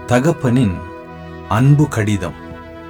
தகப்பனின் அன்பு கடிதம்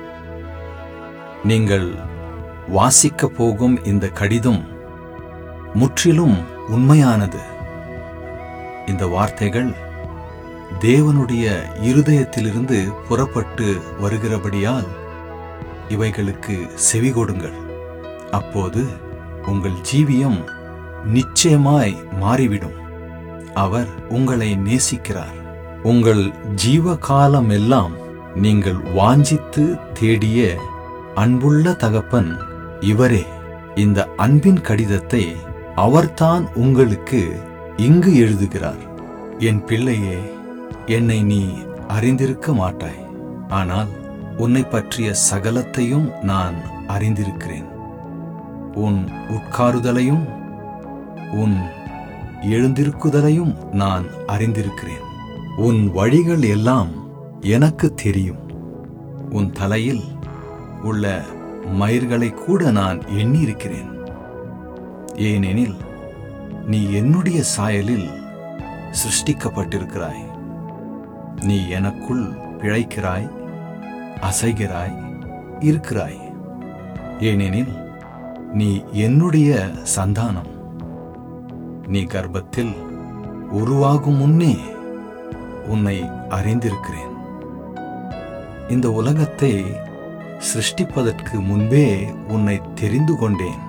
நீங்கள் வாசிக்கப் போகும் இந்த கடிதம் முற்றிலும் உண்மையானது இந்த வார்த்தைகள் தேவனுடைய இருதயத்திலிருந்து புறப்பட்டு வருகிறபடியால் இவைகளுக்கு செவி கொடுங்கள் அப்போது உங்கள் ஜீவியம் நிச்சயமாய் மாறிவிடும் அவர் உங்களை நேசிக்கிறார் உங்கள் ஜீவ காலமெல்லாம் நீங்கள் வாஞ்சித்து தேடிய அன்புள்ள தகப்பன் இவரே இந்த அன்பின் கடிதத்தை அவர்தான் உங்களுக்கு இங்கு எழுதுகிறார் என் பிள்ளையே என்னை நீ அறிந்திருக்க மாட்டாய் ஆனால் உன்னை பற்றிய சகலத்தையும் நான் அறிந்திருக்கிறேன் உன் உட்காருதலையும் உன் எழுந்திருக்குதலையும் நான் அறிந்திருக்கிறேன் உன் வழிகள் எல்லாம் எனக்கு தெரியும் உன் தலையில் உள்ள மயிர்களை கூட நான் எண்ணியிருக்கிறேன் ஏனெனில் நீ என்னுடைய சாயலில் சிருஷ்டிக்கப்பட்டிருக்கிறாய் நீ எனக்குள் பிழைக்கிறாய் அசைகிறாய் இருக்கிறாய் ஏனெனில் நீ என்னுடைய சந்தானம் நீ கர்ப்பத்தில் உருவாகும் முன்னே உன்னை அறிந்திருக்கிறேன் இந்த உலகத்தை சிருஷ்டிப்பதற்கு முன்பே உன்னை தெரிந்து கொண்டேன்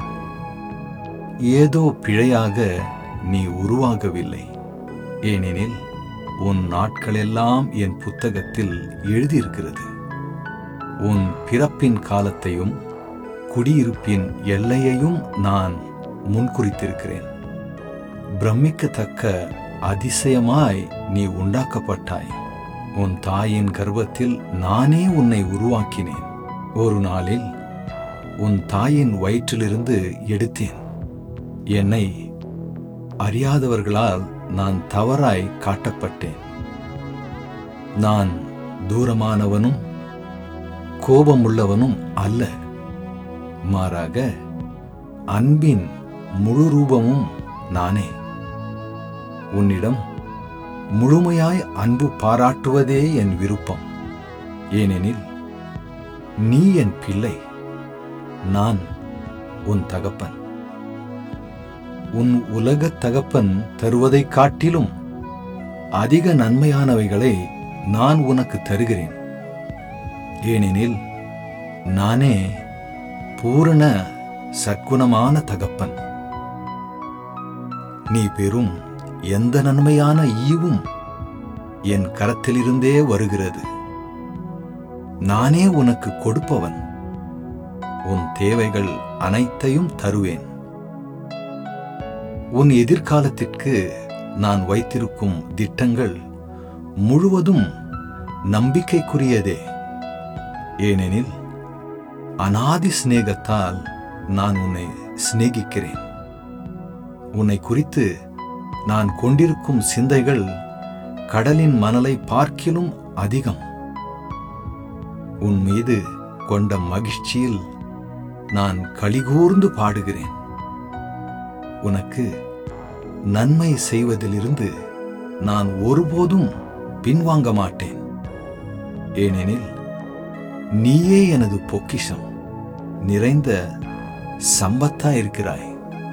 ஏதோ பிழையாக நீ உருவாகவில்லை ஏனெனில் உன் நாட்களெல்லாம் என் புத்தகத்தில் எழுதியிருக்கிறது உன் பிறப்பின் காலத்தையும் குடியிருப்பின் எல்லையையும் நான் முன்குறித்திருக்கிறேன் பிரமிக்கத்தக்க அதிசயமாய் நீ உண்டாக்கப்பட்டாய் உன் தாயின் கர்ப்பத்தில் நானே உன்னை உருவாக்கினேன் ஒரு நாளில் உன் தாயின் வயிற்றிலிருந்து எடுத்தேன் என்னை அறியாதவர்களால் நான் தவறாய் காட்டப்பட்டேன் நான் தூரமானவனும் கோபமுள்ளவனும் அல்ல மாறாக அன்பின் முழு ரூபமும் நானே உன்னிடம் முழுமையாய் அன்பு பாராட்டுவதே என் விருப்பம் ஏனெனில் நீ என் பிள்ளை நான் உன் தகப்பன் உன் உலகத் தகப்பன் தருவதைக் காட்டிலும் அதிக நன்மையானவைகளை நான் உனக்கு தருகிறேன் ஏனெனில் நானே பூரண சற்குணமான தகப்பன் நீ பெறும் எந்த நன்மையான ஈவும் என் கரத்திலிருந்தே வருகிறது நானே உனக்கு கொடுப்பவன் உன் தேவைகள் அனைத்தையும் தருவேன் உன் எதிர்காலத்திற்கு நான் வைத்திருக்கும் திட்டங்கள் முழுவதும் நம்பிக்கைக்குரியதே ஏனெனில் அனாதி சிநேகத்தால் நான் உன்னை சிநேகிக்கிறேன் உன்னை குறித்து நான் கொண்டிருக்கும் சிந்தைகள் கடலின் மணலை பார்க்கிலும் அதிகம் உன் மீது கொண்ட மகிழ்ச்சியில் நான் கலிகூர்ந்து பாடுகிறேன் உனக்கு நன்மை செய்வதிலிருந்து நான் ஒருபோதும் பின்வாங்க மாட்டேன் ஏனெனில் நீயே எனது பொக்கிஷம் நிறைந்த சம்பத்தா இருக்கிறாய்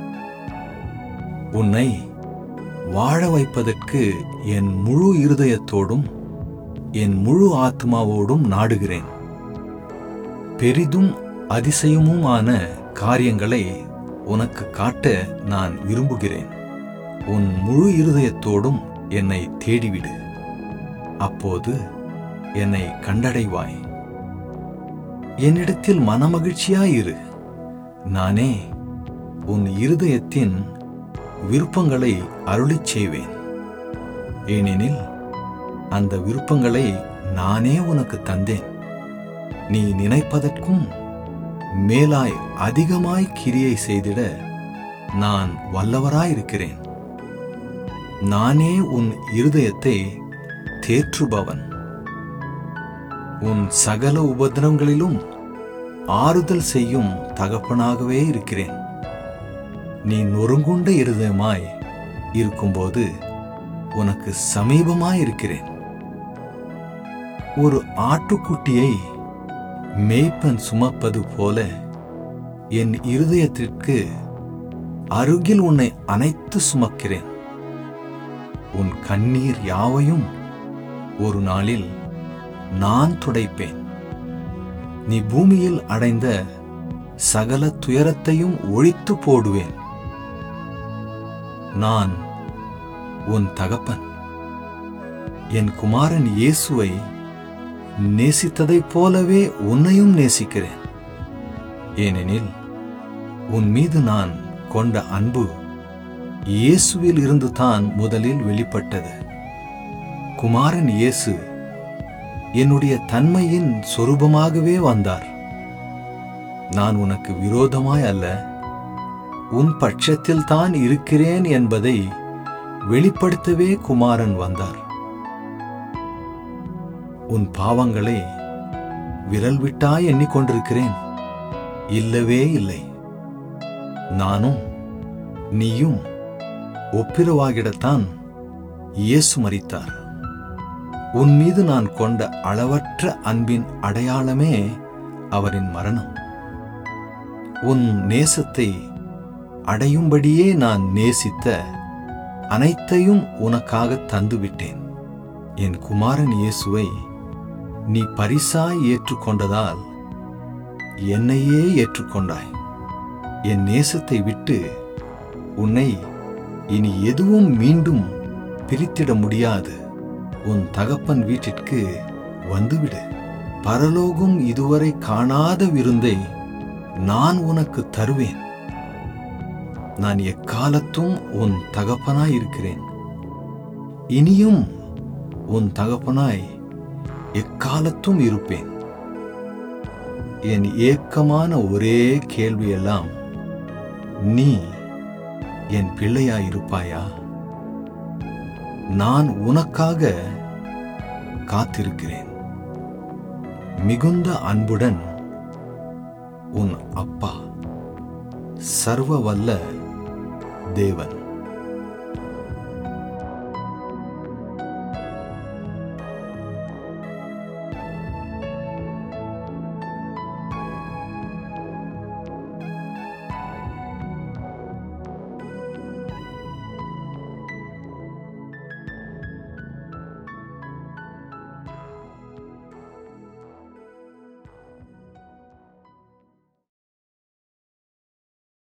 உன்னை வாழ வைப்பதற்கு என் முழு இருதயத்தோடும் என் முழு ஆத்மாவோடும் நாடுகிறேன் பெரிதும் அதிசயமுமான காரியங்களை உனக்கு காட்ட நான் விரும்புகிறேன் உன் முழு இருதயத்தோடும் என்னை தேடிவிடு அப்போது என்னை கண்டடைவாய் என்னிடத்தில் மனமகிழ்ச்சியாயிரு நானே உன் இருதயத்தின் விருப்பங்களை அருளிச் செய்வேன் ஏனெனில் அந்த விருப்பங்களை நானே உனக்கு தந்தேன் நீ நினைப்பதற்கும் மேலாய் அதிகமாய் கிரியை செய்திட நான் வல்லவராயிருக்கிறேன் நானே உன் இருதயத்தை தேற்றுபவன் உன் சகல உபதிரவங்களிலும் ஆறுதல் செய்யும் தகப்பனாகவே இருக்கிறேன் நீ நொறுங்குண்ட இருதயமாய் இருக்கும்போது உனக்கு சமீபமாய் இருக்கிறேன் ஒரு ஆட்டுக்குட்டியை மேய்ப்பன் சுமப்பது போல என் இருதயத்திற்கு அருகில் உன்னை அனைத்து சுமக்கிறேன் உன் கண்ணீர் யாவையும் ஒரு நாளில் நான் துடைப்பேன் நீ பூமியில் அடைந்த சகல துயரத்தையும் ஒழித்து போடுவேன் நான் உன் தகப்பன் என் குமாரன் இயேசுவை நேசித்ததைப் போலவே உன்னையும் நேசிக்கிறேன் ஏனெனில் உன் மீது நான் கொண்ட அன்பு இயேசுவில் இருந்து தான் முதலில் வெளிப்பட்டது குமாரன் இயேசு என்னுடைய தன்மையின் சொரூபமாகவே வந்தார் நான் உனக்கு விரோதமாய் அல்ல உன் பட்சத்தில் தான் இருக்கிறேன் என்பதை வெளிப்படுத்தவே குமாரன் வந்தார் உன் பாவங்களை விரல் விட்டாய் எண்ணிக்கொண்டிருக்கிறேன் இல்லவே இல்லை நானும் நீயும் ஒப்பிரவாகிடத்தான் இயேசு மரித்தார் உன் மீது நான் கொண்ட அளவற்ற அன்பின் அடையாளமே அவரின் மரணம் உன் நேசத்தை அடையும்படியே நான் நேசித்த அனைத்தையும் உனக்காக தந்துவிட்டேன் என் குமாரன் இயேசுவை நீ பரிசாய் ஏற்றுக்கொண்டதால் என்னையே ஏற்றுக்கொண்டாய் என் நேசத்தை விட்டு உன்னை இனி எதுவும் மீண்டும் பிரித்திட முடியாது உன் தகப்பன் வீட்டிற்கு வந்துவிடு பரலோகம் இதுவரை காணாத விருந்தை நான் உனக்கு தருவேன் நான் எக்காலத்தும் உன் தகப்பனாய் இருக்கிறேன் இனியும் உன் தகப்பனாய் எக்காலத்தும் இருப்பேன் என் ஏக்கமான ஒரே கேள்வியெல்லாம் நீ என் பிள்ளையாயிருப்பாயா நான் உனக்காக காத்திருக்கிறேன் மிகுந்த அன்புடன் உன் அப்பா சர்வ வல்ல தேவன்